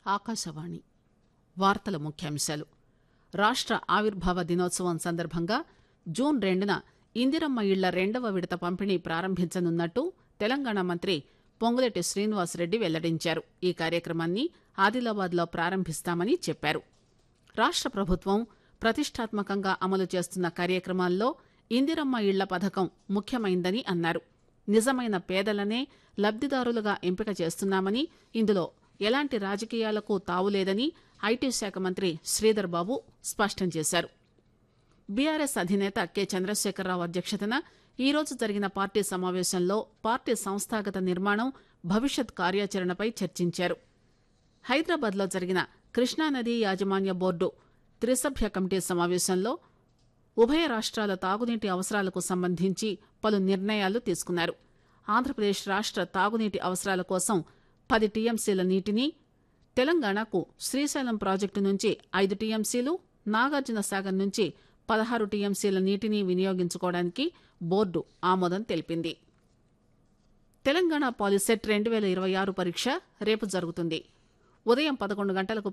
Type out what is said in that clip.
ఆకాశవాణి వార్తల ముఖ్యాంశాలు రాష్ట ఆవిర్భావ దినోత్సవం సందర్భంగా జూన్ రెండున ఇందిరమ్మ ఇళ్ల రెండవ విడత పంపిణీ ప్రారంభించనున్నట్టు తెలంగాణ మంత్రి పొంగులేటి శ్రీనివాసరెడ్డి వెల్లడించారు ఈ కార్యక్రమాన్ని ఆదిలాబాద్ లో ప్రారంభిస్తామని చెప్పారు రాష్ట ప్రభుత్వం ప్రతిష్టాత్మకంగా అమలు చేస్తున్న కార్యక్రమాల్లో ఇందిరమ్మ ఇళ్ల పథకం ముఖ్యమైందని అన్నారు నిజమైన పేదలనే లబ్దిదారులుగా ఎంపిక చేస్తున్నామని ఇందులో ఎలాంటి రాజకీయాలకు తావులేదని ఐటీ శాఖ మంత్రి శ్రీధర్ బాబు స్పష్టం చేశారు బీఆర్ఎస్ అధినేత కె చంద్రశేఖరరావు అధ్యక్షతన ఈరోజు జరిగిన పార్టీ సమావేశంలో పార్టీ సంస్థాగత నిర్మాణం భవిష్యత్ కార్యాచరణపై చర్చించారు హైదరాబాద్ లో జరిగిన కృష్ణానదీ యాజమాన్య బోర్డు త్రిసభ్య కమిటీ సమావేశంలో ఉభయ రాష్ట్రాల తాగునీటి అవసరాలకు సంబంధించి పలు నిర్ణయాలు తీసుకున్నారు ఆంధ్రప్రదేశ్ రాష్ట తాగునీటి అవసరాల కోసం పది టీఎంసీల నీటిని తెలంగాణకు శ్రీశైలం ప్రాజెక్టు నుంచి ఐదు టీఎంసీలు నాగార్జున సాగర్ నుంచి పదహారు టీఎంసీల నీటిని వినియోగించుకోవడానికి బోర్డు ఆమోదం తెలిపింది తెలంగాణ పాలిసెట్ రెండు వేల ఇరవై ఆరు పరీక్ష రేపు జరుగుతుంది ఉదయం పదకొండు గంటలకు